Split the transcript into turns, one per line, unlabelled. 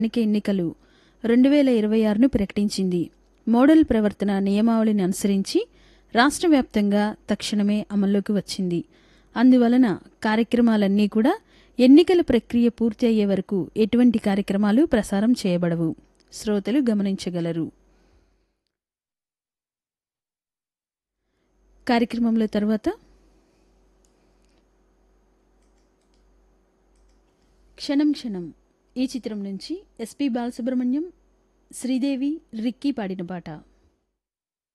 ఎన్నిక ఎన్నికలు రెండు వేల ఇరవై ఆరును ప్రకటించింది మోడల్ ప్రవర్తన నియమావళిని అనుసరించి రాష్ట్ర వ్యాప్తంగా తక్షణమే అమల్లోకి వచ్చింది అందువలన కార్యక్రమాలన్నీ కూడా ఎన్నికల ప్రక్రియ పూర్తి అయ్యే వరకు ఎటువంటి కార్యక్రమాలు ప్రసారం చేయబడవు శ్రోతలు గమనించగలరు కార్యక్రమంలో తర్వాత క్షణం క్షణం ఈ చిత్రం నుంచి ఎస్పి బాలసుబ్రహ్మణ్యం శ్రీదేవి రిక్కీ పాడిన పాట